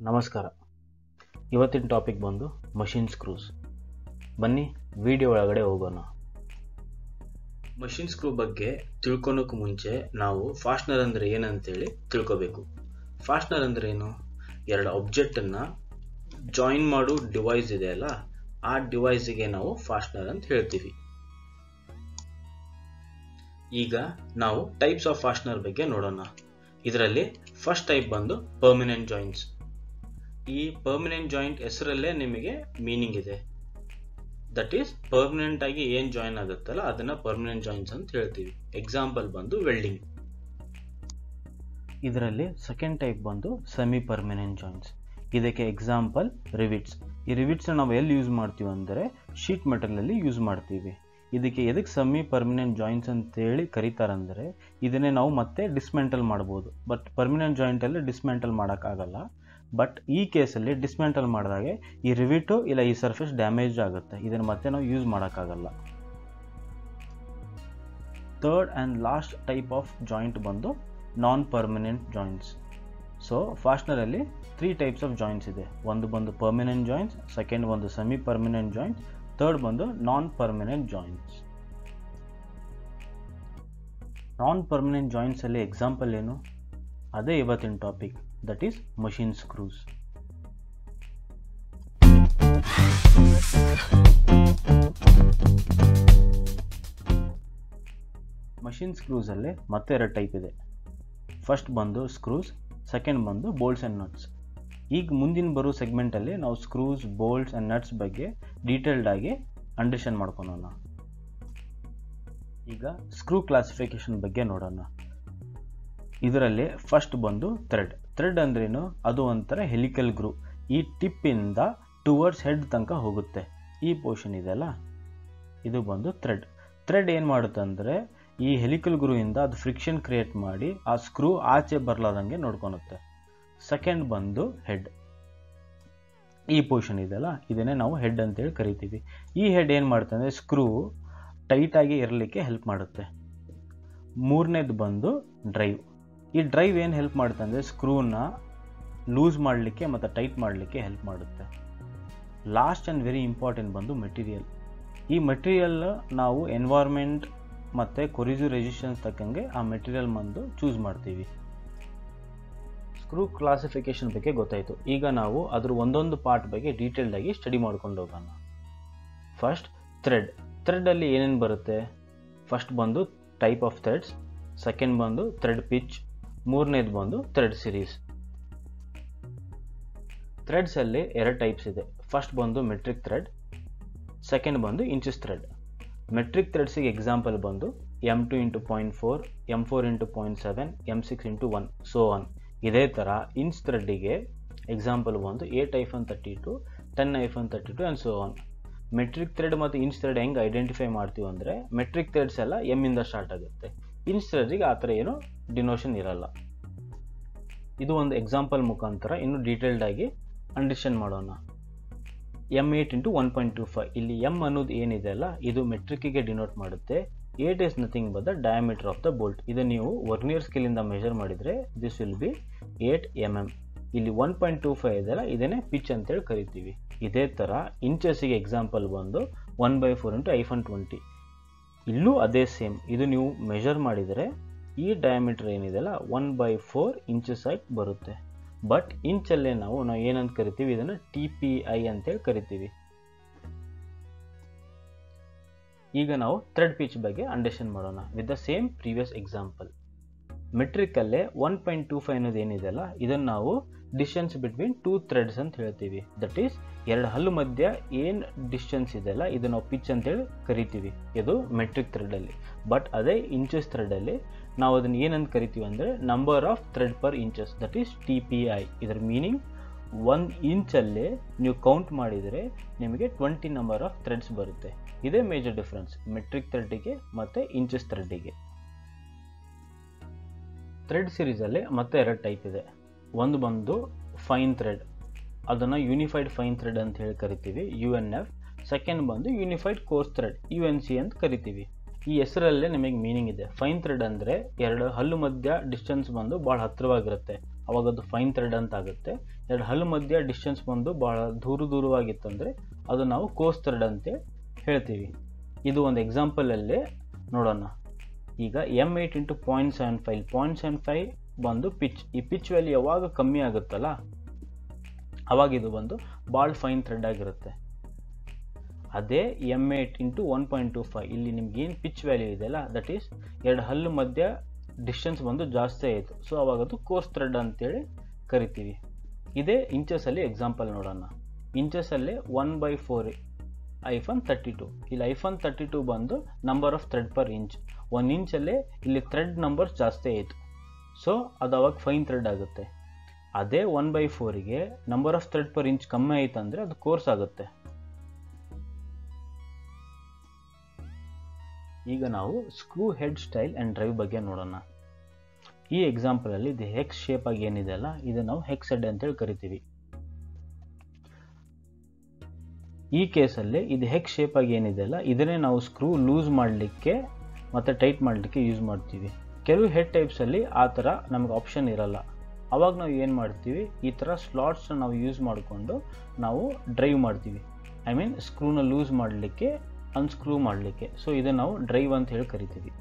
ನಮಸ್ಕಾರ ಇವತ್ತಿನ ಟಾಪಿಕ್ ಬಂದು ಮಷಿನ್ ಸ್ಕ್ರೂಸ್ ಬನ್ನಿ ವಿಡಿಯೋ ಒಳಗಡೆ ಹೋಗೋಣ ಮಷಿನ್ ಸ್ಕ್ರೂ ಬಗ್ಗೆ ತಿಳ್ಕೊಳಕ್ಕೆ ಮುಂಚೆ ನಾವು ಫಾಸ್ಟ್ನರ್ ಅಂದರೆ ಏನಂತೇಳಿ ತಿಳ್ಕೊಬೇಕು ಫಾಸ್ಟ್ನರ್ ಅಂದರೆ ಏನು ಎರಡು ಆಬ್ಜೆಕ್ಟನ್ನು ಜಾಯಿನ್ ಮಾಡೋ ಡಿವೈಸ್ ಇದೆ ಅಲ್ಲ ಆ ಡಿವೈಸಿಗೆ ನಾವು ಫಾಸ್ಟ್ನರ್ ಅಂತ ಹೇಳ್ತೀವಿ ಈಗ ನಾವು ಟೈಪ್ಸ್ ಆಫ್ ಫಾಸ್ಟ್ನರ್ ಬಗ್ಗೆ ನೋಡೋಣ ಇದರಲ್ಲಿ ಫಸ್ಟ್ ಟೈಪ್ ಬಂದು ಪರ್ಮನೆಂಟ್ ಜಾಯಿಂಟ್ಸ್ ಈ ಪರ್ಮನೆಂಟ್ ಜಾಯಿಂಟ್ ಹೆಸರಲ್ಲೇ ನಿಮಗೆ ಮೀನಿಂಗ್ ಇದೆ ದಟ್ ಈಸ್ ಪರ್ಮನೆಂಟ್ ಆಗಿ ಏನು ಜಾಯಿನ್ ಆಗುತ್ತಲ್ಲ ಅದನ್ನ ಪರ್ಮನೆಂಟ್ ಜಾಯಿಂಟ್ಸ್ ಅಂತ ಹೇಳ್ತೀವಿ ಎಕ್ಸಾಂಪಲ್ ಬಂದು ವೆಲ್ಡಿಂಗ್ ಇದರಲ್ಲಿ ಸೆಕೆಂಡ್ ಟೈಪ್ ಬಂದು ಸೆಮಿ ಪರ್ಮನೆಂಟ್ ಜಾಯಿಂಟ್ಸ್ ಇದಕ್ಕೆ ಎಕ್ಸಾಂಪಲ್ ರಿವಿಟ್ಸ್ ಈ ರಿವಿಟ್ಸ್ ನಾವು ಎಲ್ಲಿ ಯೂಸ್ ಮಾಡ್ತೀವಿ ಅಂದರೆ ಶೀಟ್ ಮೆಟಲಲ್ಲಿ ಯೂಸ್ ಮಾಡ್ತೀವಿ ಇದಕ್ಕೆ ಎದಕ್ಕೆ ಸೆಮಿ ಪರ್ಮನೆಂಟ್ ಜಾಯಿಂಟ್ಸ್ ಅಂತೇಳಿ ಕರೀತಾರಂದರೆ ಇದನ್ನೇ ನಾವು ಮತ್ತೆ ಡಿಸ್ಮೆಂಟಲ್ ಮಾಡ್ಬೋದು ಬಟ್ ಪರ್ಮನೆಂಟ್ ಜಾಯಿಂಟಲ್ಲಿ ಡಿಸ್ಮೆಂಟಲ್ ಮಾಡೋಕ್ಕಾಗಲ್ಲ ಬಟ್ ಈ ಕೇಸಲ್ಲಿ ಡಿಸ್ಮೆಂಟಲ್ ಮಾಡಿದಾಗೆ ಈ ರಿವಿಟು ಇಲ್ಲ ಈ ಸರ್ಫೇಸ್ ಡ್ಯಾಮೇಜ್ ಆಗುತ್ತೆ ಇದನ್ನು ಮತ್ತೆ ನಾವು ಯೂಸ್ ಮಾಡೋಕ್ಕಾಗಲ್ಲ third and last type of joint ಬಂದು ನಾನ್ ಪರ್ಮನೆಂಟ್ ಜಾಯಿಂಟ್ಸ್ ಸೊ ಫಾಸ್ಟ್ನರಲ್ಲಿ ತ್ರೀ ಟೈಪ್ಸ್ ಆಫ್ ಜಾಯಿಂಟ್ಸ್ ಇದೆ ಒಂದು ಬಂದು ಪರ್ಮನೆಂಟ್ ಜಾಯಿಂಟ್ಸ್ ಸೆಕೆಂಡ್ ಒಂದು ಸೆಮಿ ಪರ್ಮನೆಂಟ್ ಜಾಯಿಂಟ್ಸ್ ಥರ್ಡ್ ಬಂದು non permanent joints non permanent joints ಅಲ್ಲಿ ಎಕ್ಸಾಂಪಲ್ ಏನು ಅದೇ ಇವತ್ತಿನ topic that is machine screws machine screws ಅಲ್ಲಿ ಮತ್ತೆ ಎರಡು ಟೈಪ್ ಇದೆ ಫಸ್ಟ್ ಬಂದು ಸ್ಕ್ರೂಸ್ ಸೆಕೆಂಡ್ ಬಂದು ಬೋಲ್ಟ್ಸ್ ಆ್ಯಂಡ್ ನಟ್ಸ್ ಈಗ ಮುಂದಿನ ಬರೋ ಸೆಗ್ಮೆಂಟಲ್ಲಿ ನಾವು ಸ್ಕ್ರೂಸ್ ಬೋಲ್ಟ್ಸ್ ಆ್ಯಂಡ್ ನಟ್ಸ್ ಬಗ್ಗೆ ಡೀಟೇಲ್ಡ್ ಆಗಿ ಅಂಡರ್ಸ್ಟ್ಯಾಂಡ್ ಮಾಡ್ಕೊಳೋಣ ಈಗ ಸ್ಕ್ರೂ ಕ್ಲಾಸಿಫಿಕೇಶನ್ ಬಗ್ಗೆ ನೋಡೋಣ ಇದರಲ್ಲಿ ಫಸ್ಟ್ ಬಂದು ಥ್ರೆಡ್ ಥ್ರೆಡ್ ಅಂದ್ರೇನು ಅದು ಒಂಥರ ಹೆಲಿಕಲ್ ಗ್ರೂ ಈ ಟಿಪ್ಪಿಂದ ಟುವರ್ಡ್ಸ್ ಹೆಡ್ ತನಕ ಹೋಗುತ್ತೆ ಈ ಪೋರ್ಷನ್ ಇದೆಯಲ್ಲ ಇದು ಬಂದು ಥ್ರೆಡ್ ಥ್ರೆಡ್ ಏನು ಮಾಡುತ್ತೆ ಅಂದರೆ ಈ ಹೆಲಿಕಲ್ ಗ್ರೂಯಿಂದ ಅದು ಫ್ರಿಕ್ಷನ್ ಕ್ರಿಯೇಟ್ ಮಾಡಿ ಆ ಸ್ಕ್ರೂ ಆಚೆ ಬರಲಾದಂಗೆ ನೋಡ್ಕೊಳುತ್ತೆ ಸೆಕೆಂಡ್ ಬಂದು ಹೆಡ್ ಈ ಪೊಸಿಷನ್ ಇದೆಯಲ್ಲ ಇದನ್ನೇ ನಾವು ಹೆಡ್ ಅಂತೇಳಿ ಕರಿತೀವಿ ಈ ಹೆಡ್ ಏನು ಮಾಡುತ್ತೆ ಅಂದರೆ ಸ್ಕ್ರೂ ಟೈಟಾಗಿ ಇರಲಿಕ್ಕೆ ಹೆಲ್ಪ್ ಮಾಡುತ್ತೆ ಮೂರನೇದು ಬಂದು ಡ್ರೈವ್ ಈ ಡ್ರೈವ್ ಏನು ಹೆಲ್ಪ್ ಮಾಡುತ್ತೆ ಅಂದರೆ ಸ್ಕ್ರೂನ ಲೂಸ್ ಮಾಡಲಿಕ್ಕೆ ಮತ್ತು ಟೈಟ್ ಮಾಡಲಿಕ್ಕೆ ಹೆಲ್ಪ್ ಮಾಡುತ್ತೆ ಲಾಸ್ಟ್ ಆ್ಯಂಡ್ ವೆರಿ ಇಂಪಾರ್ಟೆಂಟ್ ಬಂದು ಮೆಟೀರಿಯಲ್ ಈ ಮೆಟೀರಿಯಲ್ ನಾವು ಎನ್ವೈರ್ಮೆಂಟ್ ಮತ್ತು ಕೊರಿಜು ರೆಸಿಸ್ಟೆನ್ಸ್ ತಕ್ಕಂಗೆ ಆ ಮೆಟೀರಿಯಲ್ ಬಂದು ಚೂಸ್ ಮಾಡ್ತೀವಿ ಸ್ಕ್ರೂ ಕ್ಲಾಸಿಫಿಕೇಶನ್ ಬಗ್ಗೆ ಗೊತ್ತಾಯಿತು ಈಗ ನಾವು ಅದ್ರ ಒಂದೊಂದು ಪಾರ್ಟ್ ಬಗ್ಗೆ ಡೀಟೇಲ್ಡ್ ಆಗಿ ಸ್ಟಡಿ ಮಾಡ್ಕೊಂಡು ಹೋಗೋಣ ಫಸ್ಟ್ ಥ್ರೆಡ್ ಥ್ರೆಡಲ್ಲಿ ಏನೇನು ಬರುತ್ತೆ ಫಸ್ಟ್ ಬಂದು ಟೈಪ್ ಆಫ್ ಥ್ರೆಡ್ಸ್ ಸೆಕೆಂಡ್ ಬಂದು ಥ್ರೆಡ್ ಪಿಚ್ ಮೂರನೇದು ಬಂದು ಥ್ರೆಡ್ ಸಿರೀಸ್ ಥ್ರೆಡ್ಸಲ್ಲಿ ಎರಡು ಟೈಪ್ಸ್ ಇದೆ ಫಸ್ಟ್ ಬಂದು ಮೆಟ್ರಿಕ್ ಥ್ರೆಡ್ ಸೆಕೆಂಡ್ ಬಂದು ಇಂಚಸ್ ಥ್ರೆಡ್ ಮೆಟ್ರಿಕ್ ಥ್ರೆಡ್ಸಿಗೆ ಎಕ್ಸಾಂಪಲ್ ಬಂದು M two into point four M four into point seven M six into one so one ಇದೇ ಥರ ಇಂಚ್ ಥ್ರೆಡ್ಡಿಗೆ ಎಕ್ಸಾಂಪಲ್ ಬಂದು eight hyphen thirty two ten hyphen thirty two and so one metric thread ಮತ್ತು inch thread ಹೆಂಗೆ identify ಮಾಡ್ತೀವಿ ಅಂದರೆ metric threads ಎಲ್ಲ M ಇಂದ ಸ್ಟಾರ್ಟ್ ಆಗುತ್ತೆ ಇಂಚ್ ಥ್ರೆಡ್ಗೆ ಆ ಥರ ಏನು ಡಿನೋಷನ್ ಇರಲ್ಲ ಇದು ಒಂದು ಎಕ್ಸಾಂಪಲ್ ಮುಖಾಂತರ ಇನ್ನು ಡೀಟೇಲ್ಡ್ ಆಗಿ ಅಂಡರ್ಸ್ಟ್ಯಾಂಡ್ ಮಾಡೋಣ M eight into one point two five ಇಲ್ಲಿ ಎಮ್ ಅನ್ನೋದು ಏನಿದೆ ಅಲ್ಲ ಇದು ಮೆಟ್ರಿಕ್ಕಿಗೆ ಡಿನೋಟ್ ಮಾಡುತ್ತೆ eight is nothing but the diameter of the bolt ಇದು ನೀವು ವರ್ನಿಯರ್ ಸ್ಕೇಲಿಂದ ಮೆಷರ್ ಮಾಡಿದರೆ this will be eight M M ಇಲ್ಲಿ ಒನ್ ಪಾಯಿಂಟ್ ಟೂ ಫೈವ್ ಇದೆಯಲ್ಲ ಇದನ್ನೇ ಪಿಚ್ ಅಂತೇಳಿ ಕರಿತೀವಿ ಇದೇ ಥರ ಇಂಚಸ್ಸಿಗೆ ಎಕ್ಸಾಂಪಲ್ ಬಂದು one by four into hyphen twenty ಇಲ್ಲೂ ಅದೇ ಸೇಮ್ ಇದು ನೀವು ಮೆಷರ್ ಮಾಡಿದರೆ ಈ ಡಯಾಮೀಟರ್ ಏನಿದೆಯಲ್ಲ ಒನ್ ಬೈ ಫೋರ್ ಇಂಚಸ್ ಆಗಿ ಬರುತ್ತೆ ಬಟ್ ಇಂಚಲ್ಲೇ ನಾವು ನಾವು ಏನಂತ ಕರಿತೀವಿ ಇದನ್ನು ಟಿ ಪಿ ಐ ಅಂತೇಳಿ ಕರಿತೀವಿ ಈಗ ನಾವು ಥ್ರೆಡ್ ಪಿಚ್ ಬಗ್ಗೆ ಅಂಡರ್ಸ್ಟ್ಯಾಂಡ್ ಮಾಡೋಣ with the same previous example ಮೆಟ್ರಿಕಲ್ಲೇ ಒನ್ ಪಾಯಿಂಟ್ ಟೂ ಫೈವ್ ಅನ್ನೋದು ಏನಿದೆಯಲ್ಲ ಇದನ್ನು ನಾವು ಡಿಸ್ಟೆನ್ಸ್ ಬಿಟ್ವೀನ್ ಟೂ ಥ್ರೆಡ್ಸ್ ಅಂತ ಹೇಳ್ತೀವಿ ದಟ್ ಈಸ್ ಎರಡು ಹಲ್ಲು ಮಧ್ಯ ಏನು ಡಿಸ್ಟೆನ್ಸ್ ಇದೆಯಲ್ಲ ಇದು ನಾವು ಪಿಚ್ ಅಂತೇಳಿ ಕರಿತೀವಿ ಇದು ಮೆಟ್ರಿಕ್ ಥ್ರೆಡಲ್ಲಿ ಬಟ್ ಅದೇ ಇಂಚಸ್ ಥ್ರೆಡಲ್ಲಿ ನಾವು ಅದನ್ನು ಏನಂತ ಕರಿತೀವಿ ಅಂದರೆ number of thread per inches that is T P I ಇದರ ಮೀನಿಂಗ್ ಒಂದು ಇಂಚಲ್ಲೇ ನೀವು ಕೌಂಟ್ ಮಾಡಿದರೆ ನಿಮಗೆ ಟ್ವೆಂಟಿ ನಂಬರ್ ಆಫ್ ಥ್ರೆಡ್ಸ್ ಬರುತ್ತೆ ಇದೇ ಮೇಜರ್ ಡಿಫ್ರೆನ್ಸ್ ಮೆಟ್ರಿಕ್ ಥ್ರೆಡ್ಡಿಗೆ ಮತ್ತು ಇಂಚಸ್ ಥ್ರೆಡ್ಡಿಗೆ ಥ್ರೆಡ್ ಸೀರೀಸಲ್ಲಿ ಮತ್ತೆ ಎರಡು ಟೈಪ್ ಇದೆ ಒಂದು ಬಂದು ಫೈನ್ ಥ್ರೆಡ್ ಅದನ್ನು ಯೂನಿಫೈಡ್ ಫೈನ್ ಥ್ರೆಡ್ ಅಂತ ಹೇಳಿ ಕರಿತೀವಿ ಯು ಎನ್ ಎಫ್ ಸೆಕೆಂಡ್ ಬಂದು unified coarse thread U N C ಅಂತ ಕರಿತೀವಿ ಈ ಹೆಸರಲ್ಲೇ ನಿಮಗೆ ಮೀನಿಂಗ್ ಇದೆ ಫೈನ್ ಥ್ರೆಡ್ ಅಂದರೆ ಎರಡು ಹಲ್ಲು ಮಧ್ಯ ಡಿಸ್ಟೆನ್ಸ್ ಬಂದು ಭಾಳ ಹತ್ತಿರವಾಗಿರುತ್ತೆ ಅವಾಗ ಅದು ಫೈನ್ ಥ್ರೆಡ್ ಅಂತ ಆಗುತ್ತೆ ಎರಡು ಹಲ್ಲು ಮಧ್ಯೆ ಡಿಸ್ಟೆನ್ಸ್ ಬಂದು ಭಾಳ ದೂರ ದೂರವಾಗಿತ್ತಂದರೆ ಅದು ನಾವು ಕೋಸ್ ಥ್ರೆಡ್ ಅಂತ ಹೇಳ್ತೀವಿ ಇದು ಒಂದು ಎಕ್ಸಾಂಪಲಲ್ಲಿ ನೋಡೋಣ ಈಗ M eight into point seven five point seven five ಬಂದು ಪಿಚ್ ಈ ಪಿಚ್ ವ್ಯಾಲ್ಯೂ ಯಾವಾಗ ಕಮ್ಮಿ ಆಗುತ್ತಲ್ಲ ಅವಾಗ ಇದು ಬಂದು ಭಾಳ ಫೈನ್ ಥ್ರೆಡ್ ಆಗಿರುತ್ತೆ ಅದೇ M eight into one point two five ಇಲ್ಲಿ ನಿಮ್ಗೆ ಏನು ಪಿಚ್ ವ್ಯಾಲ್ಯೂ ಇದೆಯಲ್ಲ ದಟ್ ಈಸ್ ಎರಡು ಹಲ್ಲು ಮಧ್ಯ ಡಿಸ್ಟೆನ್ಸ್ ಬಂದು ಜಾಸ್ತಿ ಆಯಿತು ಸೊ ಅವಾಗ ಅದು ಕೋರ್ಸ್ ಥ್ರೆಡ್ ಅಂತೇಳಿ ಕರಿತೀವಿ ಇದೇ ಇಂಚಸಲ್ಲಿ ಎಕ್ಸಾಂಪಲ್ ನೋಡೋಣ ಇಂಚಸಲ್ಲಿ one by four hyphen thirty two ಇಲ್ಲಿ ಐಫೋನ್ ತರ್ಟಿ ಟು ಬಂದು number of thread per inch one ಇಂಚಲ್ಲೇ ಇಲ್ಲಿ ಥ್ರೆಡ್ ನಂಬರ್ಸ್ ಜಾಸ್ತಿ ಆಯಿತು ಸೊ ಅದು ಅವಾಗ ಫೈನ್ ಥ್ರೆಡ್ ಆಗುತ್ತೆ ಅದೇ ಒನ್ ಬೈ ಫೋರಿಗೆ number of thread per inch ಕಮ್ಮಿ ಆಯಿತು ಅಂದರೆ ಅದು ಕೋರ್ಸ್ ಆಗುತ್ತೆ ಈಗ ನಾವು screw head style and drive ಬಗ್ಗೆ ನೋಡೋಣ ಈ ಎಕ್ಸಾಂಪಲಲ್ಲಿ ಇದು ಹೆಕ್ಸ್ ಶೇಪ್ ಆಗಿ ಏನಿದೆ ಅಲ್ಲ ಇದು ನಾವು ಹೆಕ್ಸ್ ಹೆಡ್ ಅಂತೇಳಿ ಕರಿತೀವಿ ಈ ಕೇಸಲ್ಲಿ ಇದು ಹೆಕ್ ಶೇಪ್ ಆಗಿ ಏನಿದೆ ಅಲ್ಲ ಇದನ್ನೇ ನಾವು ಸ್ಕ್ರೂ ಲೂಸ್ ಮಾಡಲಿಕ್ಕೆ ಮತ್ತು ಟೈಟ್ ಮಾಡಲಿಕ್ಕೆ ಯೂಸ್ ಮಾಡ್ತೀವಿ ಕೆಲವು ಹೆಡ್ ಟೈಪ್ಸಲ್ಲಿ ಆ ಥರ ನಮಗೆ ಆಪ್ಷನ್ ಇರಲ್ಲ ಅವಾಗ ನಾವು ಏನು ಮಾಡ್ತೀವಿ ಈ ಥರ ಸ್ಲಾಟ್ಸ್ನ ನಾವು ಯೂಸ್ ಮಾಡಿಕೊಂಡು ನಾವು ಡ್ರೈವ್ ಮಾಡ್ತೀವಿ ಐ ಮೀನ್ ಸ್ಕ್ರೂನ ಲೂಸ್ ಮಾಡಲಿಕ್ಕೆ ಅನ್ಸ್ಕ್ರೂ ಮಾಡಲಿಕ್ಕೆ ಸೊ ಇದನ್ನು ನಾವು ಡ್ರೈವ್ ಅಂತ ಹೇಳಿ ಕರಿತೀವಿ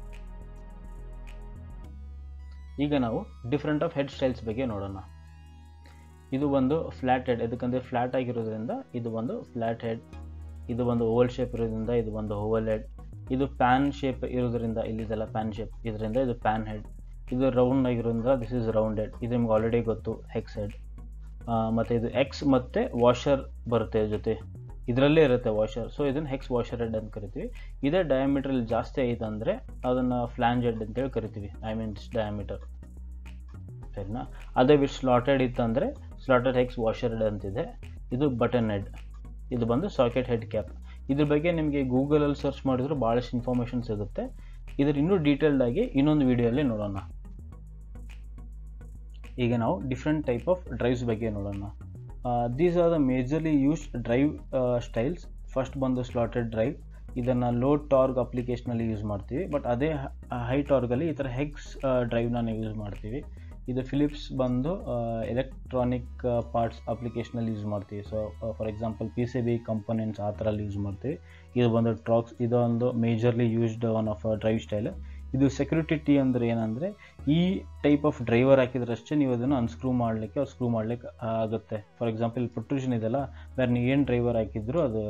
ಈಗ ನಾವು ಡಿಫ್ರೆಂಟ್ ಆಫ್ ಹೆಡ್ ಸ್ಟೈಲ್ಸ್ ಬಗ್ಗೆ ನೋಡೋಣ ಇದು ಒಂದು ಫ್ಲ್ಯಾಟ್ ಹೆಡ್ ಇದಕ್ಕಂದ್ರೆ ಫ್ಲ್ಯಾಟ್ ಆಗಿರೋದ್ರಿಂದ ಇದು ಒಂದು ಫ್ಲ್ಯಾಟ್ ಹೆಡ್ ಇದು ಒಂದು ಓವಲ್ ಶೇಪ್ ಇರೋದ್ರಿಂದ ಇದು ಒಂದು ಓವಲ್ ಹೆಡ್ ಇದು ಪ್ಯಾನ್ ಶೇಪ್ ಇರೋದ್ರಿಂದ ಇಲ್ಲಿದೆಲ್ಲ ಪ್ಯಾನ್ ಶೇಪ್ ಇದರಿಂದ ಇದು ಪ್ಯಾನ್ ಹೆಡ್ ಇದು ರೌಂಡ್ ಆಗಿರೋದ್ರಿಂದ ದಿಸ್ ಇಸ್ ರೌಂಡ್ ಹೆಡ್ ಇದು ನಿಮ್ಗೆ ಆಲ್ರೆಡಿ ಗೊತ್ತು ಹೆಕ್ಸ್ ಹೆಡ್ ಮತ್ತು ಇದು ಎಕ್ಸ್ ಮತ್ತು ವಾಷರ್ ಬರುತ್ತೆ ಜೊತೆ ಇದರಲ್ಲೇ ಇರುತ್ತೆ ವಾಷರ್ ಸೊ ಇದನ್ನು ಹೆಕ್ಸ್ ವಾಷರ್ ಹೆಡ್ ಅಂತ ಕರಿತೀವಿ ಇದೇ ಡಯಾಮೀಟ್ರಲ್ಲಿ ಜಾಸ್ತಿ ಆಯ್ತು ಅಂದರೆ ಅದನ್ನು ಫ್ಲ್ಯಾಂಜ್ ಹೆಡ್ ಅಂತೇಳಿ ಕರಿತೀವಿ ಐ ಮೀನ್ಸ್ ಡಯಾಮೀಟರ್ ಸರಿನಾ ಅದೇ ಬಿಟ್ಟು ಸ್ಲಾಟೆಡ್ ಇತ್ತಂದರೆ ಸ್ಲಾಟೆಡ್ ಹೆಕ್ಸ್ ವಾಷರ್ ಹೆಡ್ ಅಂತಿದೆ ಇದು ಬಟನ್ ಹೆಡ್ ಇದು ಬಂದು ಸಾಕೆಟ್ ಹೆಡ್ ಕ್ಯಾಪ್ ಇದ್ರ ಬಗ್ಗೆ ನಿಮಗೆ ಗೂಗಲಲ್ಲಿ ಸರ್ಚ್ ಮಾಡಿದ್ರು ಭಾಳಷ್ಟು ಇನ್ಫಾರ್ಮೇಷನ್ ಸಿಗುತ್ತೆ ಇದ್ರ ಇನ್ನೂ ಡೀಟೇಲ್ಡ್ ಆಗಿ ಇನ್ನೊಂದು ವಿಡಿಯೋಲ್ಲಿ ನೋಡೋಣ ಈಗ ನಾವು ಡಿಫ್ರೆಂಟ್ ಟೈಪ್ ಆಫ್ ಡ್ರೈವ್ಸ್ ಬಗ್ಗೆ ನೋಡೋಣ these are the majorly used drive styles first ಬಂದು ಸ್ಲಾಟೆಡ್ ಡ್ರೈವ್ ಇದನ್ನು ಲೋ ಟಾರ್ಗ್ ಅಪ್ಲಿಕೇಶನಲ್ಲಿ ಯೂಸ್ ಮಾಡ್ತೀವಿ ಬಟ್ ಅದೇ ಹೈ ಟಾರ್ಗಲ್ಲಿ ಈ ಥರ ಹೆಕ್ಸ್ ಡ್ರೈವ್ನ ನಾವು ಯೂಸ್ ಮಾಡ್ತೀವಿ ಇದು ಫಿಲಿಪ್ಸ್ ಬಂದು ಎಲೆಕ್ಟ್ರಾನಿಕ್ ಪಾರ್ಟ್ಸ್ ಅಪ್ಲಿಕೇಶನಲ್ಲಿ ಯೂಸ್ ಮಾಡ್ತೀವಿ so for example P C B components ಆ ಥರಲ್ಲಿ ಯೂಸ್ ಮಾಡ್ತೀವಿ ಇದು ಬಂದು ಟ್ರಾಕ್ಸ್ ಇದೊಂದು majorly used one of drive style ಇದು ಸೆಕ್ಯೂರಿಟಿ ಟಿ ಅಂದರೆ ಏನಂದರೆ ಈ ಟೈಪ್ ಆಫ್ ಡ್ರೈವರ್ ಹಾಕಿದ್ರಷ್ಟೇ ನೀವು ಅದನ್ನು ಅನ್ಸ್ಕ್ರೂ ಮಾಡಲಿಕ್ಕೆ ಅವ್ರು ಸ್ಕ್ರೂ ಮಾಡಲಿಕ್ಕೆ ಆಗುತ್ತೆ ಫಾರ್ ಎಕ್ಸಾಂಪಲ್ ಪ್ರೊಟ್ರೂಷನ್ ಇದೆಲ್ಲ ಬೇರೆ ನೀವು ಏನು ಡ್ರೈವರ್ ಹಾಕಿದ್ರು ಅದು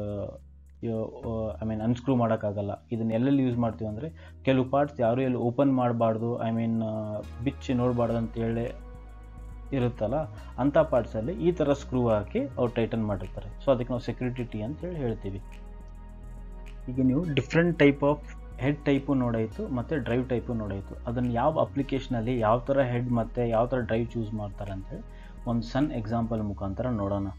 ಐ ಮೀನ್ ಅನ್ಸ್ಕ್ರೂ ಮಾಡೋಕ್ಕಾಗಲ್ಲ ಇದನ್ನ ಎಲ್ಲೆಲ್ಲಿ ಯೂಸ್ ಮಾಡ್ತೀವಿ ಅಂದರೆ ಕೆಲವು ಪಾರ್ಟ್ಸ್ ಯಾರು ಎಲ್ಲಿ ಓಪನ್ ಮಾಡಬಾರ್ದು ಐ ಮೀನ್ ಬಿಚ್ಚಿ ನೋಡಬಾರ್ದು ಅಂತೇಳಿ ಇರುತ್ತಲ್ಲ ಅಂಥ ಪಾರ್ಟ್ಸಲ್ಲಿ ಈ ಥರ ಸ್ಕ್ರೂ ಹಾಕಿ ಅವ್ರು ಟೈಟನ್ ಮಾಡಿರ್ತಾರೆ ಸೊ ಅದಕ್ಕೆ ನಾವು ಸೆಕ್ಯೂರಿಟಿ ಟಿ ಅಂತೇಳಿ ಹೇಳ್ತೀವಿ ಈಗ ನೀವು different type of head type ನೋಡಾಯಿತು ಮತ್ತು ಡ್ರೈವ್ ಟೈಪು ನೋಡಾಯಿತು ಅದನ್ನು ಯಾವ ಅಪ್ಲಿಕೇಶನಲ್ಲಿ ಯಾವ ಥರ ಹೆಡ್ ಮತ್ತು ಯಾವ ಥರ ಡ್ರೈವ್ ಚೂಸ್ ಮಾಡ್ತಾರೆ ಅಂತೇಳಿ ಒಂದು ಸಣ್ಣ ಎಕ್ಸಾಂಪಲ್ ಮುಖಾಂತರ ನೋಡೋಣ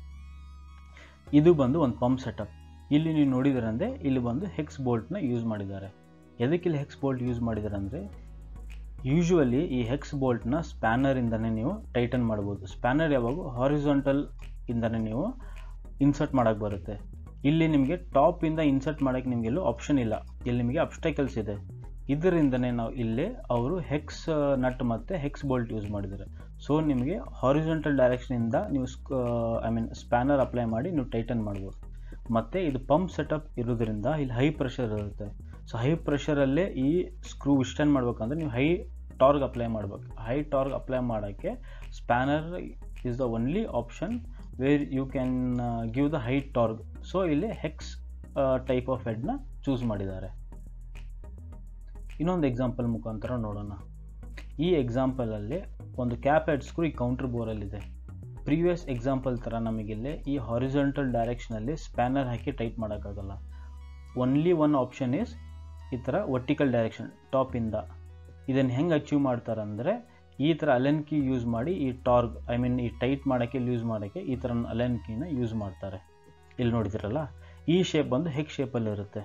ಇದು ಬಂದು ಒಂದು ಪಂಪ್ ಸೆಟಪ್ ಇಲ್ಲಿ ನೀವು ನೋಡಿದ್ರಂದರೆ ಇಲ್ಲಿ ಬಂದು ಹೆಕ್ಸ್ ಬೋಲ್ಟ್ನ ಯೂಸ್ ಮಾಡಿದ್ದಾರೆ ಎದಕ್ಕೆ ಇಲ್ಲಿ ಹೆಕ್ಸ್ ಬೋಲ್ಟ್ ಯೂಸ್ ಮಾಡಿದ್ದಾರೆ ಅಂದರೆ ಯೂಶ್ವಲಿ ಈ ಹೆಕ್ಸ್ ಬೋಲ್ಟ್ನ ಸ್ಪ್ಯಾನರಿಂದನೇ ನೀವು ಟೈಟನ್ ಮಾಡ್ಬೋದು ಸ್ಪ್ಯಾನರ್ ಯಾವಾಗ ಹಾರಿಜಾಂಟಲ್ ಇಂದನೇ ನೀವು ಇನ್ಸರ್ಟ್ ಮಾಡೋಕ್ಕೆ ಬರುತ್ತೆ ಇಲ್ಲಿ ನಿಮಗೆ ಟಾಪಿಂದ ಇನ್ಸರ್ಟ್ ಮಾಡೋಕ್ಕೆ ನಿಮಗೆಲ್ಲೂ ಆಪ್ಷನ್ ಇಲ್ಲ ಇಲ್ಲಿ ನಿಮಗೆ ಅಬ್ಸ್ಟೈಕಲ್ಸ್ ಇದೆ ಇದರಿಂದನೇ ನಾವು ಇಲ್ಲಿ ಅವರು ಹೆಕ್ಸ್ ನಟ್ ಮತ್ತು ಹೆಕ್ಸ್ ಬೋಲ್ಟ್ ಯೂಸ್ ಮಾಡಿದ್ದಾರೆ ಸೊ ನಿಮಗೆ ಹಾರಿಜಾಂಟಲ್ ಡೈರೆಕ್ಷನಿಂದ ನೀವು ಐ ಮೀನ್ ಸ್ಪ್ಯಾನರ್ ಅಪ್ಲೈ ಮಾಡಿ ನೀವು ಟೈಟನ್ ಮಾಡ್ಬೋದು ಮತ್ತು ಇದು ಪಂಪ್ ಸೆಟಪ್ ಇರೋದ್ರಿಂದ ಇಲ್ಲಿ ಹೈ ಪ್ರೆಷರ್ ಇರುತ್ತೆ ಸೊ ಹೈ ಪ್ರೆಷರಲ್ಲೇ ಈ ಸ್ಕ್ರೂ ವಿಸ್ಟನ್ ಮಾಡ್ಬೇಕಂದ್ರೆ ನೀವು ಹೈ ಟಾರ್ಗ್ ಅಪ್ಲೈ ಮಾಡ್ಬೇಕು ಹೈ ಟಾರ್ಗ್ ಅಪ್ಲೈ ಮಾಡೋಕ್ಕೆ spanner is the only option where you can give the high torque so ಇಲ್ಲಿ ಹೆಕ್ಸ್ ಟೈಪ್ ಆಫ್ ಹೆಡ್ನ ಚೂಸ್ ಮಾಡಿದ್ದಾರೆ ಇನ್ನೊಂದು ಎಕ್ಸಾಂಪಲ್ ಮುಖಾಂತರ ನೋಡೋಣ ಈ ಎಕ್ಸಾಂಪಲಲ್ಲಿ ಒಂದು ಕ್ಯಾಪ್ ಹೆಡ್ ಸ್ಕ್ರೂ ಈ ಕೌಂಟರ್ ಬೋರಲ್ಲಿದೆ ಪ್ರೀವಿಯಸ್ ಎಕ್ಸಾಂಪಲ್ ಥರ ನಮಗಿಲ್ಲಿ ಈ ಹಾರಿಜಾಂಟಲ್ ಡೈರೆಕ್ಷನಲ್ಲಿ ಸ್ಪ್ಯಾನರ್ ಹಾಕಿ ಟೈಟ್ ಮಾಡೋಕ್ಕಾಗಲ್ಲ ಒನ್ಲಿ ಒನ್ ಆಪ್ಷನ್ ಈಸ್ ಈ ಥರ ವರ್ಟಿಕಲ್ ಡೈರೆಕ್ಷನ್ ಟಾಪಿಂದ ಇದನ್ನು ಹೆಂಗೆ ಅಚೀವ್ ಮಾಡ್ತಾರೆ ಅಂದರೆ ಈ ಥರ ಅಲೆನ್ ಕೀ ಯೂಸ್ ಮಾಡಿ ಈ ಟಾರ್ಗ್ ಐ ಮೀನ್ ಈ ಟೈಟ್ ಮಾಡೋಕ್ಕೆ ಯೂಸ್ ಮಾಡೋಕ್ಕೆ ಈ ಥರ ಅಲೆನ್ ಕೀನ ಯೂಸ್ ಮಾಡ್ತಾರೆ ಇಲ್ಲಿ ನೋಡಿದಿರಲ್ಲ ಈ ಶೇಪ್ ಬಂದು ಹೆಕ್ ಶೇಪಲ್ಲಿ ಇರುತ್ತೆ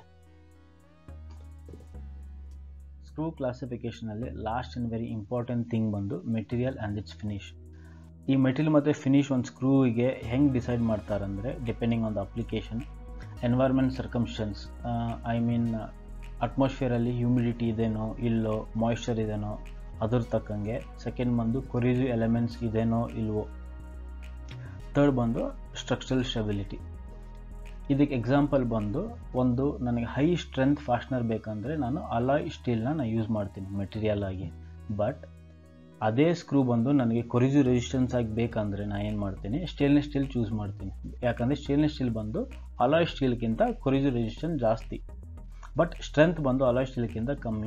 ಸ್ಕ್ರೂ ಕ್ಲಾಸಿಫಿಕೇಷನಲ್ಲಿ last and very important thing ಬಂದು ಮೆಟೀರಿಯಲ್ ಆ್ಯಂಡ್ ಇಟ್ಸ್ ಫಿನಿಶ್ ಈ ಮೆಟೀರಿಯಲ್ ಮತ್ತು ಫಿನಿಶ್ ಒಂದು ಸ್ಕ್ರೂವಿಗೆ ಹೆಂಗೆ ಡಿಸೈಡ್ ಮಾಡ್ತಾರೆ ಅಂದರೆ depending on the application environment circumstances I mean ಅಟ್ಮಾಸ್ಫಿಯರಲ್ಲಿ ಹ್ಯೂಮಿಡಿಟಿ ಇದೆನೋ ಇಲ್ಲೋ ಮಾಯಿಶ್ಚರ್ ಇದೆನೋ ಅದ್ರ ತಕ್ಕಂಗೆ ಸೆಕೆಂಡ್ ಬಂದು ಕೊರಿಸಿವ್ ಎಲಿಮೆಂಟ್ಸ್ ಇದೇನೋ ಇಲ್ವೋ ಥರ್ಡ್ ಬಂದು ಸ್ಟ್ರಕ್ಚರಲ್ ಸ್ಟೆಬಿಲಿಟಿ ಇದಕ್ಕೆ ಎಕ್ಸಾಂಪಲ್ ಬಂದು ಒಂದು ನನಗೆ ಹೈ ಸ್ಟ್ರೆಂತ್ ಫಾಸ್ಟ್ನರ್ ಬೇಕಂದರೆ ನಾನು ಅಲಾಯ್ ಸ್ಟೀಲ್ನ ನಾನು ಯೂಸ್ ಮಾಡ್ತೀನಿ ಮೆಟೀರಿಯಲ್ ಆಗಿ ಬಟ್ ಅದೇ ಸ್ಕ್ರೂ ಬಂದು ನನಗೆ ಕೊರಿಜು ರೆಸಿಸ್ಟೆನ್ಸ್ ಆಗಿ ಬೇಕಂದರೆ ನಾನು ಏನು ಮಾಡ್ತೀನಿ ಸ್ಟೇನ್ಲೆಸ್ ಸ್ಟೀಲ್ ಚೂಸ್ ಮಾಡ್ತೀನಿ ಯಾಕಂದರೆ ಸ್ಟೇನ್ಲೆಸ್ ಸ್ಟೀಲ್ ಬಂದು ಅಲಾಯ್ ಸ್ಟೀಲ್ಗಿಂತ ಕೊರಿಜು ರೆಸಿಸ್ಟೆನ್ಸ್ ಜಾಸ್ತಿ ಬಟ್ ಸ್ಟ್ರೆಂತ್ ಬಂದು ಅಲಾಯ್ ಸ್ಟೀಲ್ಗಿಂತ ಕಮ್ಮಿ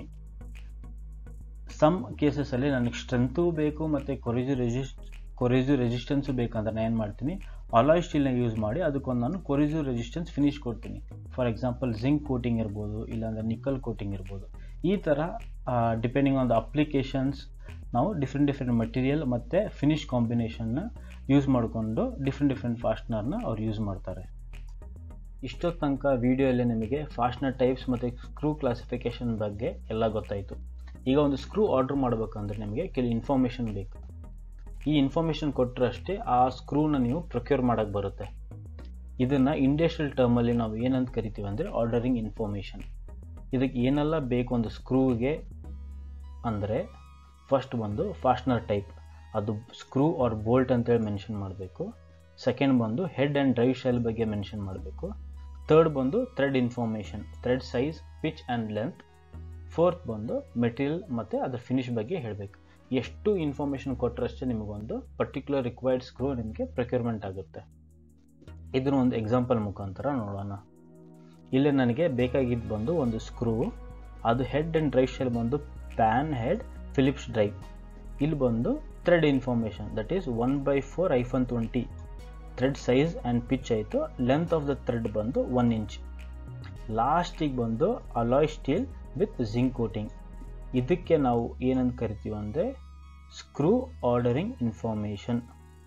ಸಮ್ ಕೇಸಸಲ್ಲಿ ನನಗೆ ಸ್ಟ್ರೆಂತು ಬೇಕು ಮತ್ತು ಕೊರಿಜು ರೆಸಿಸ್ಟ್ ಕೊರಿಜು ರೆಸಿಸ್ಟೆನ್ಸು ಬೇಕಂದ್ರೆ ನಾನು ಏನು ಮಾಡ್ತೀನಿ ಅಲಾಯ್ ಸ್ಟೀಲ್ನ ಯೂಸ್ ಮಾಡಿ ಅದಕ್ಕೊಂದು ನಾನು ಕೊರಿಜು ರೆಸಿಸ್ಟೆನ್ಸ್ ಫಿನಿಶ್ ಕೊಡ್ತೀನಿ ಫಾರ್ ಎಕ್ಸಾಂಪಲ್ ಜಿಂಕ್ ಕೋಟಿಂಗ್ ಇರ್ಬೋದು ಇಲ್ಲಾಂದರೆ ನಿಕ್ಕಲ್ ಕೋಟಿಂಗ್ ಇರ್ಬೋದು ಈ ಥರ ಡಿಪೆಂಡಿಂಗ್ ಆನ್ ದ ಅಪ್ಲಿಕೇಶನ್ಸ್ ನಾವು ಡಿಫ್ರೆಂಟ್ ಡಿಫ್ರೆಂಟ್ ಮಟೀರಿಯಲ್ ಮತ್ತು ಫಿನಿಶ್ ಕಾಂಬಿನೇಷನ್ನ ಯೂಸ್ ಮಾಡಿಕೊಂಡು ಡಿಫ್ರೆಂಟ್ ಡಿಫ್ರೆಂಟ್ ಫಾಸ್ಟ್ನರ್ನ ಅವ್ರು ಯೂಸ್ ಮಾಡ್ತಾರೆ ಇಷ್ಟೊತ್ತು ತನಕ ವಿಡಿಯೋಯಲ್ಲಿ ನಿಮಗೆ ಫಾಸ್ಟ್ನರ್ ಟೈಪ್ಸ್ ಮತ್ತು ಸ್ಕ್ರೂ ಕ್ಲಾಸಿಫಿಕೇಷನ್ ಬಗ್ಗೆ ಎಲ್ಲ ಗೊತ್ತಾಯಿತು ಈಗ ಒಂದು ಸ್ಕ್ರೂ ಆರ್ಡ್ರ್ ಮಾಡಬೇಕಂದ್ರೆ ನಿಮಗೆ ಕೆಲವು ಇನ್ಫಾರ್ಮೇಷನ್ ಬೇಕು ಈ ಇನ್ಫಾರ್ಮೇಷನ್ ಕೊಟ್ಟರಷ್ಟೇ ಆ ಸ್ಕ್ರೂನ ನೀವು ಪ್ರೊಕ್ಯೂರ್ ಮಾಡೋಕ್ಕೆ ಬರುತ್ತೆ ಇದನ್ನು ಇಂಡಸ್ಟ್ರಿಯಲ್ ಟರ್ಮಲ್ಲಿ ನಾವು ಏನಂತ ಕರಿತೀವಿ ಅಂದರೆ ಆರ್ಡರಿಂಗ್ ಇನ್ಫಾರ್ಮೇಷನ್ ಇದಕ್ಕೆ ಏನೆಲ್ಲ ಬೇಕು ಒಂದು ಸ್ಕ್ರೂಗೆ ಅಂದರೆ ಫಸ್ಟ್ ಬಂದು ಫಾಸ್ಟ್ನರ್ ಟೈಪ್ ಅದು ಸ್ಕ್ರೂ ಆರ್ ಬೋಲ್ಟ್ ಅಂತೇಳಿ ಮೆನ್ಷನ್ ಮಾಡಬೇಕು ಸೆಕೆಂಡ್ ಬಂದು ಹೆಡ್ ಆ್ಯಂಡ್ ಡ್ರೈವ್ ಶೆಲ್ ಬಗ್ಗೆ ಮೆನ್ಷನ್ ಮಾಡಬೇಕು ಥರ್ಡ್ ಬಂದು thread information thread size pitch and length fourth ಬಂದು ಮೆಟೀರಿಯಲ್ ಮತ್ತು ಅದರ ಫಿನಿಶ್ ಬಗ್ಗೆ ಹೇಳಬೇಕು ಎಷ್ಟು ಇನ್ಫಾರ್ಮೇಷನ್ ಕೊಟ್ಟರಷ್ಟೇ ನಿಮಗೊಂದು ಪರ್ಟಿಕ್ಯುಲರ್ ರಿಕ್ವೈರ್ಡ್ ಸ್ಕ್ರೂ ನಿಮಗೆ ಪ್ರೊಕ್ಯೂರ್ಮೆಂಟ್ ಆಗುತ್ತೆ ಇದನ್ನ ಒಂದು ಎಕ್ಸಾಂಪಲ್ ಮುಖಾಂತರ ನೋಡೋಣ ಇಲ್ಲಿ ನನಗೆ ಬೇಕಾಗಿದ್ದು ಬಂದು ಒಂದು ಸ್ಕ್ರೂ ಅದು ಹೆಡ್ ಆ್ಯಂಡ್ ಡ್ರೈವ್ ಶೆಲ್ ಬಂದು ಪ್ಯಾನ್ ಹೆಡ್ ಫಿಲಿಪ್ಸ್ ಡ್ರೈವ್ ಇಲ್ಲಿ ಬಂದು thread information that is one by four hyphen twenty thread size and pitch ಆಯಿತು ಲೆಂತ್ ಆಫ್ ದ ಥ್ರೆಡ್ ಬಂದು ಒನ್ ಇಂಚ್ ಲಾಸ್ಟಿಗೆ ಬಂದು alloy steel with zinc coating ಇದಕ್ಕೆ ನಾವು ಏನಂತ ಕರಿತೀವಿ ಅಂದರೆ ಸ್ಕ್ರೂ ಆರ್ಡರಿಂಗ್ ಇನ್ಫಾರ್ಮೇಷನ್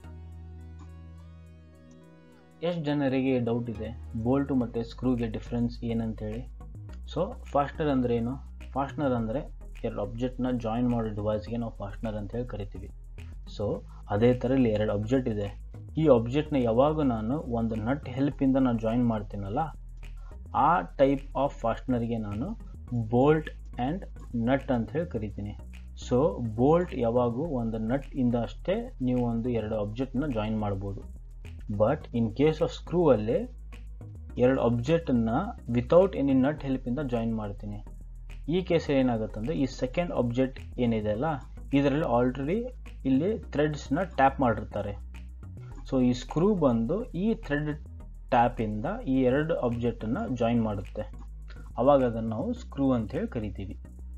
ಎಷ್ಟು ಜನರಿಗೆ ಡೌಟ್ ಇದೆ ಬೋಲ್ಟು ಮತ್ತು ಸ್ಕ್ರೂಗೆ ಡಿಫ್ರೆನ್ಸ್ ಏನಂತೇಳಿ ಸೊ ಫಾಸ್ಟ್ನರ್ ಅಂದರೆ ಏನು ಫಾಸ್ಟ್ನರ್ ಅಂದರೆ ಎರಡು ಆಬ್ಜೆಕ್ಟ್ನ ಜಾಯಿನ್ ಮಾಡೋ ಡಿವೈಸ್ಗೆ ನಾವು ಫಾಸ್ಟ್ನರ್ ಅಂತೇಳಿ ಕರಿತೀವಿ ಸೊ ಅದೇ ಥರ ಇಲ್ಲಿ ಎರಡು ಆಬ್ಜೆಕ್ಟ್ ಇದೆ ಈ ಆಬ್ಜೆಕ್ಟ್ನ ಯಾವಾಗ ನಾನು ಒಂದು ನಟ್ ಹೆಲ್ಪಿಂದ ನಾನು ಜಾಯಿನ್ ಮಾಡ್ತೀನಲ್ಲ ಆ ಟೈಪ್ ಆಫ್ ಫಾಸ್ಟ್ನರ್ಗೆ ನಾನು ಬೋಲ್ಟ್ ಆ್ಯಂಡ್ ನಟ್ ಅಂತ ಹೇಳಿ ಕರಿತೀನಿ ಸೊ ಬೋಲ್ಟ್ ಯಾವಾಗೂ ಒಂದು ನಟ್ ಇಂದ ಅಷ್ಟೇ ನೀವು ಒಂದು ಎರಡು ಆಬ್ಜೆಕ್ಟ್ನ ಜಾಯಿನ್ ಮಾಡ್ಬೋದು but in case of screw ಅಲ್ಲಿ ಎರಡು ಆಬ್ಜೆಕ್ಟನ್ನು ವಿತೌಟ್ ಎನಿ ನಟ್ ಹೆಲ್ಪಿಂದ ಜಾಯಿನ್ ಮಾಡ್ತೀನಿ ಈ ಕೇಸ್ ಏನಾಗುತ್ತಂದರೆ ಈ ಸೆಕೆಂಡ್ ಆಬ್ಜೆಕ್ಟ್ ಏನಿದೆ ಅಲ್ಲ ಇದರಲ್ಲಿ ಆಲ್ರೆಡಿ ಇಲ್ಲಿ ಥ್ರೆಡ್ಸ್ನ ಟ್ಯಾಪ್ ಮಾಡಿರ್ತಾರೆ ಸೊ ಈ ಸ್ಕ್ರೂ ಬಂದು ಈ ಥ್ರೆಡ್ ಟ್ಯಾಪಿಂದ ಈ ಎರಡು ಆಬ್ಜೆಕ್ಟನ್ನು ಜಾಯಿನ್ ಮಾಡುತ್ತೆ ಅವಾಗ ಅದನ್ನು ನಾವು ಸ್ಕ್ರೂ ಅಂತ ಹೇಳಿ ಕರಿತೀವಿ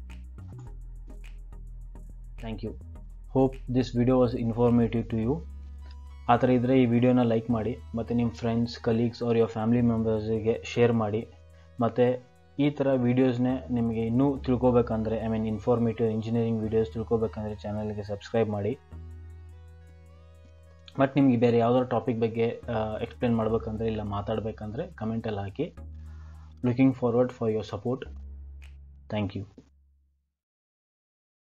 thank you hope this video was informative to you ಆ ಥರ ಇದ್ದರೆ ಈ ವಿಡಿಯೋನ ಲೈಕ್ ಮಾಡಿ ಮತ್ತು ನಿಮ್ಮ ಫ್ರೆಂಡ್ಸ್ ಕಲೀಗ್ಸ್ ಅವ್ರ ಯುವರ್ ಫ್ಯಾಮಿಲಿ ಮೆಂಬರ್ಸಿಗೆ ಶೇರ್ ಮಾಡಿ ಮತ್ತು ಈ ಥರ ವೀಡಿಯೋಸ್ನೇ ನಿಮಗೆ ಇನ್ನೂ ತಿಳ್ಕೊಬೇಕಂದ್ರೆ I mean informative engineering videos ತಿಳ್ಕೊಬೇಕಂದ್ರೆ ಚಾನಲ್ಗೆ ಸಬ್ಸ್ಕ್ರೈಬ್ ಮಾಡಿ ಮತ್ತು ನಿಮಗೆ ಬೇರೆ ಯಾವುದಾದ್ರು ಟಾಪಿಕ್ ಬಗ್ಗೆ ಎಕ್ಸ್ಪ್ಲೇನ್ ಮಾಡಬೇಕಂದ್ರೆ ಇಲ್ಲ ಮಾತಾಡಬೇಕಂದ್ರೆ ಕಮೆಂಟಲ್ಲಿ ಹಾಕಿ looking forward for your support thank you